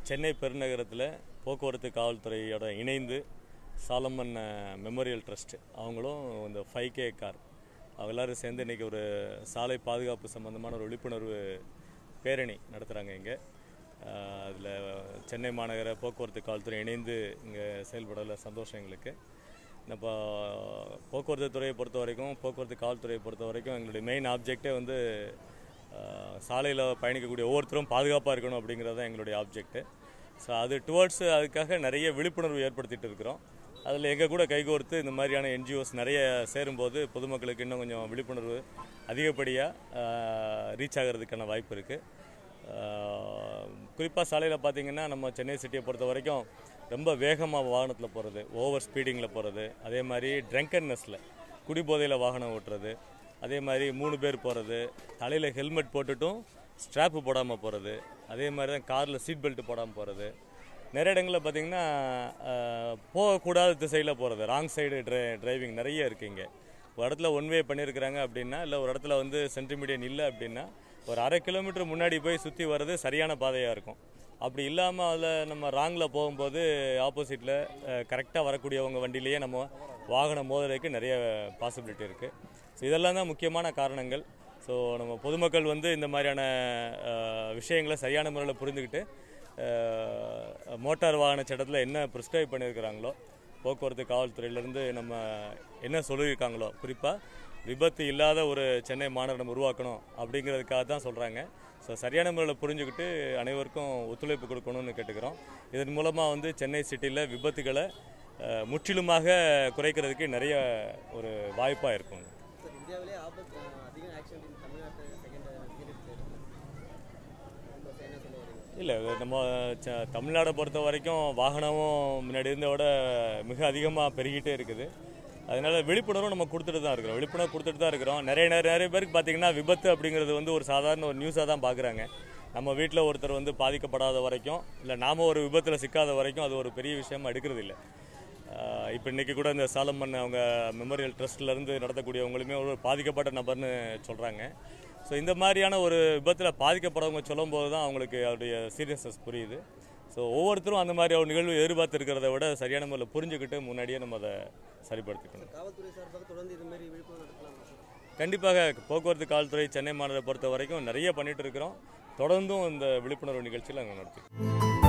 சென்னை பெருநகரத்தில் போக்குவரத்து காவல்துறையோட இணைந்து Solomon memorial trust அவங்களும் இந்த ஃபைவ் கே கார் அவங்க எல்லாரும் சேர்ந்து இன்றைக்கி ஒரு சாலை பாதுகாப்பு சம்பந்தமான ஒரு விழிப்புணர்வு பேரணி நடத்துகிறாங்க இங்கே அதில் சென்னை மாநகர போக்குவரத்து காவல்துறை இணைந்து இங்கே செயல்படல சந்தோஷம் எங்களுக்கு இப்போ போக்குவரத்து துறையை பொறுத்த வரைக்கும் போக்குவரத்து காவல்துறையை பொறுத்த வரைக்கும் எங்களுடைய மெயின் ஆப்ஜெக்டே வந்து சாலையில் பயணிக்கக்கூடிய ஒவ்வொருத்தரும் பாதுகாப்பாக இருக்கணும் அப்படிங்கிறது தான் எங்களுடைய ஆப்ஜெக்ட்டு ஸோ அது டுவர்ட்ஸ் அதுக்காக நிறைய விழிப்புணர்வு ஏற்படுத்திட்டு இருக்கிறோம் அதில் எங்கள் கூட கைகோர்த்து இந்த மாதிரியான என்ஜிஓஸ் நிறைய சேரும்போது பொதுமக்களுக்கு இன்னும் கொஞ்சம் விழிப்புணர்வு அதிகப்படியாக ரீச் ஆகிறதுக்கான வாய்ப்பு இருக்குது குறிப்பாக சாலையில் பார்த்தீங்கன்னா நம்ம சென்னை சிட்டியை பொறுத்த வரைக்கும் ரொம்ப வேகமாக வாகனத்தில் போகிறது ஓவர் ஸ்பீடிங்கில் போகிறது அதே மாதிரி ட்ரங்கன்னஸில் குடிபோதையில் வாகனம் ஓட்டுறது அதே மாதிரி மூணு பேர் போகிறது தலையில் ஹெல்மெட் போட்டுட்டும் ஸ்ட்ராப்பு போடாமல் போகிறது அதே மாதிரி தான் காரில் சீட் பெல்ட் போடாமல் போகிறது நிறைய இடங்களில் பார்த்தீங்கன்னா அஹ், போகக்கூடாத திசையில் போகிறது ராங் சைடு ட்ரை டிரைவிங் நிறைய இருக்குது இங்கே ஒரு இடத்துல ஒன் வே பண்ணியிருக்கிறாங்க அப்படின்னா இல்லை ஒரு இடத்துல வந்து சென்டிமீடியன் இல்லை அப்படின்னா ஒரு அரை கிலோமீட்டர் முன்னாடி போய் சுற்றி வர்றது சரியான பாதையாக இருக்கும் அப்படி இல்லாமல் அதில் நம்ம ராங்கில் போகும்போது ஆப்போசிட்டில் கரெக்டாக வரக்கூடியவங்க வண்டியிலேயே நம்ம வாகனம் மோதுறதுக்கு நிறைய பாசிபிலிட்டி இருக்குது ஸோ இதெல்லாம் தான் முக்கியமான காரணங்கள் ஸோ நம்ம பொதுமக்கள் வந்து இந்த மாதிரியான அஹ், விஷயங்களை சரியான முறையில் புரிந்துக்கிட்டு அஹ், மோட்டார் வாகன சட்டத்தில் என்ன ப்ரிஸ்கிரைப் பண்ணியிருக்கிறாங்களோ போக்குவரத்து காவல்துறையிலேருந்து நம்ம என்ன சொல்லியிருக்காங்களோ குறிப்பாக விபத்து இல்லாத ஒரு சென்னை மாநகரம் நம்ம உருவாக்கணும் அப்படிங்கிறதுக்காக தான் சொல்கிறாங்க ஸோ சரியான முறையில் புரிஞ்சுக்கிட்டு அனைவருக்கும் ஒத்துழைப்பு கொடுக்கணும்னு கேட்டுக்கிறோம் இதன் மூலமாக வந்து சென்னை சிட்டியில் விபத்துகளை அஹ், முற்றிலுமாக குறைக்கிறதுக்கு நிறைய ஒரு வாய்ப்பாக இருக்கும் சார் இந்தியாவிலே ஆபத்து அஹ், அதிக ஆக்சிடென்ட் தமிழ்நாட்டு செகண்ட் பீரியட் என்ன சொல்ல வரீங்க இல்லை நம்ம ச- தமிழ்நாடை பொறுத்த வரைக்கும் வாகனமும் முன்னாடி இருந்த விட மிக அதிகமாக பெருகிட்டே இருக்குது அதனால விழிப்புணர்வும் நம்ம கொடுத்துட்டு தான் இருக்கிறோம் விழிப்புணர்வு கொடுத்துட்டு தான் இருக்கிறோம் நிறைய நிறைய நிறைய பேருக்கு பார்த்தீங்கன்னா விபத்து அப்படிங்கிறது வந்து ஒரு சாதாரண ஒரு நியூஸாக தான் பார்க்குறாங்க நம்ம வீட்டில் ஒருத்தர் வந்து பாதிக்கப்படாத வரைக்கும் இல்லை நாம ஒரு விபத்தில் சிக்காத வரைக்கும் அது ஒரு பெரிய விஷயமா எடுக்கிறது இல்லை இப்போ இன்றைக்கி கூட இந்த சாலமன் அவங்க மெமோரியல் ட்ரஸ்ட்லேருந்து நடத்தக்கூடியவங்களுமே ஒரு பாதிக்கப்பட்ட நபர்னு சொல்கிறாங்க ஸோ இந்த மாதிரியான ஒரு விபத்தில் பாதிக்கப்படுறவங்க சொல்லும்போது தான் அவங்களுக்கு அவருடைய சீரியஸ்னஸ் புரியுது ஸோ ஒவ்வொருத்தரும் அந்த மாதிரி ஒரு நிகழ்வு எதிர்பார்த்து இருக்கிறத விட சரியான முறையில் புரிஞ்சுக்கிட்டு முன்னாடியே நம்ம அதை சரிப்படுத்திக்கணும் காவல்துறை சார்பாக தொடர்ந்து இது மாதிரி விழிப்புணர்வு நடத்தலாமா சார் கண்டிப்பாக போக்குவரத்து காவல்துறை சென்னை மாநகரை பொறுத்த வரைக்கும் நிறைய பண்ணிட்டு இருக்கிறோம் தொடர்ந்தும் இந்த விழிப்புணர்வு நிகழ்ச்சியில் நாங்கள் நடத்தி